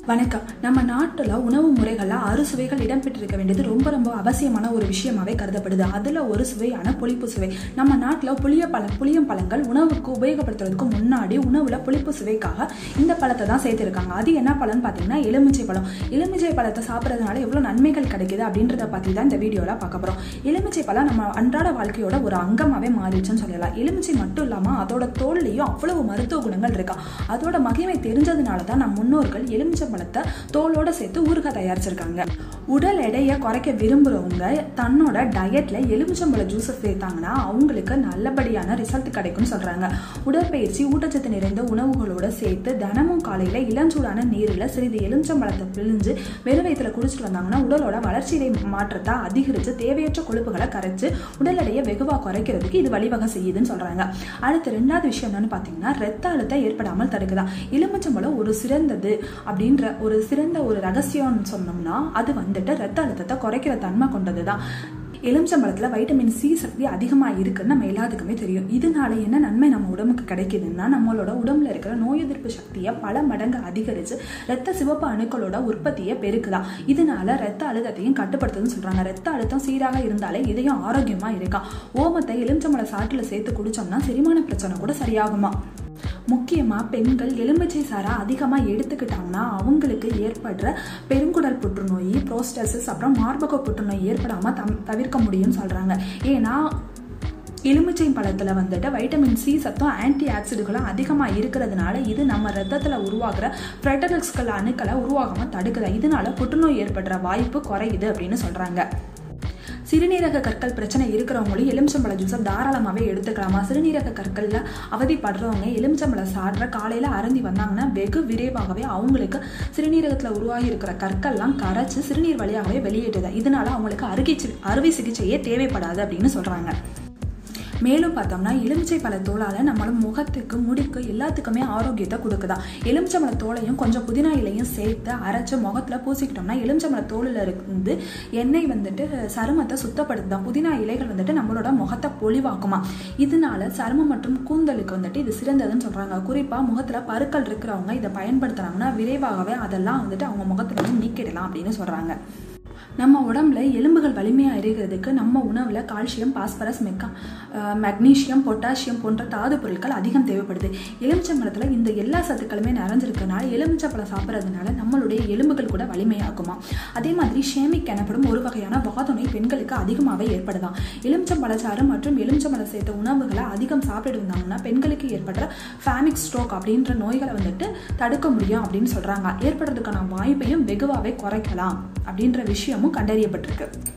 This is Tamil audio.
வணக்கம் நம்ம நாட்டில் உணவு முறைகளில் அறுசுவைகள் இடம்பெற்றிருக்க வேண்டியது ரொம்ப ரொம்ப அவசியமான ஒரு விஷயமாவே கருதப்படுது அதில் ஒரு சுவையான புளிப்பு சுவை நம்ம நாட்டில் புளிய பழம் புளியம் பழங்கள் உணவுக்கு உபயோகப்படுத்துறதுக்கு முன்னாடி உணவில் புளிப்பு சுவைக்காக இந்த பழத்தை தான் சேர்த்திருக்காங்க அது என்ன பழம்னு பார்த்தீங்கன்னா எலுமிச்சை பழம் எலுமிச்சை பழத்தை சாப்பிட்றதுனால எவ்வளோ நன்மைகள் கிடைக்குது அப்படின்றத பற்றி தான் இந்த வீடியோவில் பார்க்க போகிறோம் எலுமிச்சை பழம் நம்ம அன்றாட வாழ்க்கையோட ஒரு அங்கமாகவே மாறிடுச்சுன்னு சொல்லலாம் எலுமிச்சை மட்டும் இல்லாமல் அதோட தோல்லையும் அவ்வளவு மருத்துவ குணங்கள் இருக்கா அதோட மகிமை தெரிஞ்சதுனால தான் நம் முன்னோர்கள் எலுமிச்சை பழத்தை தோலோட சேர்த்து ஊறுகாய் தயாரிச்சிருக்காங்க உடல் எடையை குறைக்க விரும்புகிறவங்க தன்னோட டயட்ல எலுமிச்சம்பழ ஜூஸை சேர்த்தாங்கன்னா அவங்களுக்கு நல்லபடியான ரிசல்ட் கிடைக்கும்னு சொல்றாங்க உடற்பயிற்சி ஊட்டச்சத்து நிறைந்த உணவுகளோட சேர்த்து தினமும் காலையில இளஞ்சூடான நீரில் சிறிது எலுமிச்சம்பழத்தை பிழிஞ்சு வெறும் வயிற்றுல குடிச்சிட்டு வந்தாங்கன்னா உடலோட வளர்ச்சியை மாற்றத்தை அதிகரித்து தேவையற்ற கொழுப்புகளை கரைச்சு உடல் எடையை வெகுவாக குறைக்கிறதுக்கு இது வழிவகை செய்யுதுன்னு சொல்றாங்க அடுத்து ரெண்டாவது விஷயம் என்னன்னு பார்த்தீங்கன்னா ரத்த அழுத்தம் ஏற்படாமல் தடுக்குதா எலுமிச்சம்பழம் ஒரு சிறந்தது அப்படின்ற ஒரு சிறந்த ஒரு ரகசியம்னு சொன்னோம்னா அது வந்துட்டு ரத்த அழுத்தத்தை குறைக்கிற தன்மை கொண்டது தான் எலுமிச்சம்பழத்தில் வைட்டமின் சி சக்தி அதிகமாக இருக்குன்னு நம்ம எல்லாத்துக்குமே தெரியும் இதனால என்ன நன்மை நம்ம உடம்புக்கு கிடைக்குதுன்னா நம்மளோட உடம்புல இருக்கிற நோய் எதிர்ப்பு சக்தியை பல மடங்கு அதிகரித்து ரத்த சிவப்பு அணுக்களோட உற்பத்தியை பெருக்குதா இதனால ரத்த அழுத்தத்தையும் கட்டுப்படுத்துதுன்னு சொல்றாங்க ரத்த அழுத்தம் சீராக இருந்தாலே இதயம் ஆரோக்கியமா இருக்கா ஓமத்தை எலுமிச்சம்பழ சாற்றில் சேர்த்து குடிச்சோம்னா செரிமான பிரச்சனை கூட சரியாகுமா முக்கியமாக பெண்கள் எலுமிச்சை சாரை அதிகமாக எடுத்துக்கிட்டாங்கன்னா அவங்களுக்கு ஏற்படுற பெருங்குடல் புற்றுநோய் ப்ரோஸ்டசிஸ் அப்புறம் மார்பக புற்றுநோய் ஏற்படாமல் தம் தவிர்க்க முடியும்னு சொல்கிறாங்க ஏன்னா எலுமிச்சை பழத்தில் வந்துட்டு வைட்டமின் சி சத்தம் ஆன்டி ஆக்சிடுகளும் அதிகமாக இருக்கிறதுனால இது நம்ம ரத்தத்தில் உருவாகிற ஃப்ரெட்டல்ஸ்கள் அணுக்களை உருவாகாமல் தடுக்குது இதனால புற்றுநோய் ஏற்படுற வாய்ப்பு குறையுது அப்படின்னு சொல்கிறாங்க சிறுநீரக கற்கள் பிரச்சனை இருக்கிறவங்களும் எலுமிச்சம்பழ ஜூஸை தாராளமாகவே எடுத்துக்கலாமா சிறுநீரக கற்களில் அவதிப்படுறவங்க எலுமிச்சம்பழ சாற்ற காலையில் அருந்தி வந்தாங்கன்னா வெகு விரைவாகவே அவங்களுக்கு சிறுநீரகத்தில் உருவாகி இருக்கிற கற்கள்லாம் கரைச்சி சிறுநீர் வழியாகவே வெளியேற்றுது இதனால அவங்களுக்கு அருகை அறுவை சிகிச்சையே தேவைப்படாது அப்படின்னு சொல்கிறாங்க மேலும் பார்த்தோம்னா எலுமிச்சை பழ தோலால் நம்மளோட முகத்துக்கு முடிக்கு எல்லாத்துக்குமே ஆரோக்கியத்தை கொடுக்குதா எலுமிச்சம்பழ தோலையும் கொஞ்சம் புதினா இலையும் சேர்த்து அரைச்சு முகத்தில் பூசிக்கிட்டோம்னா எலுமிச்சம்பழ தோலில் இருந்து எண்ணெய் வந்துட்டு சருமத்தை சுத்தப்படுத்துதான் புதினா இலைகள் வந்துட்டு நம்மளோட முகத்தை பொலிவாக்குமா இதனால சருமம் மற்றும் கூந்தலுக்கு வந்துட்டு இது சிறந்ததுன்னு சொல்கிறாங்க குறிப்பாக முகத்தில் பருக்கள் இருக்கிறவங்க இதை பயன்படுத்துகிறாங்கன்னா விரைவாகவே அதெல்லாம் வந்துட்டு அவங்க முகத்துல இருந்து நீக்கிடலாம் அப்படின்னு சொல்கிறாங்க நம்ம உடம்புல எலும்புகள் வலிமையாக இருக்கிறதுக்கு நம்ம உணவில் கால்சியம் பாஸ்பரஸ் மெக்கா மெக்னீஷியம் பொட்டாசியம் போன்ற தாது பொருட்கள் அதிகம் தேவைப்படுது எலுமிச்சம்பழத்தில் இந்த எல்லா சத்துக்களுமே நிறைஞ்சிருக்கனால எலுமிச்சம்பழம் சாப்பிட்றதுனால நம்மளுடைய எலும்புகள் கூட வலிமையாக்குமா அதே மாதிரி ஷேமிக் எனப்படும் ஒரு வகையான வாதனை பெண்களுக்கு அதிகமாகவே ஏற்படுதாம் எலுமிச்சம்பழச்சாறு மற்றும் எலுமிச்சம்பழம் சேர்த்த உணவுகளை அதிகம் சாப்பிட்டு வந்தாங்கன்னா பெண்களுக்கு ஏற்படுற ஃபேமிக் ஸ்ட்ரோக் அப்படின்ற நோய்களை வந்துட்டு தடுக்க முடியும் அப்படின்னு சொல்கிறாங்க ஏற்படுறதுக்கான வாய்ப்பையும் வெகுவாகவே குறைக்கலாம் அப்படின்ற விஷயமும் கண்டறியப்பட்டிருக்கு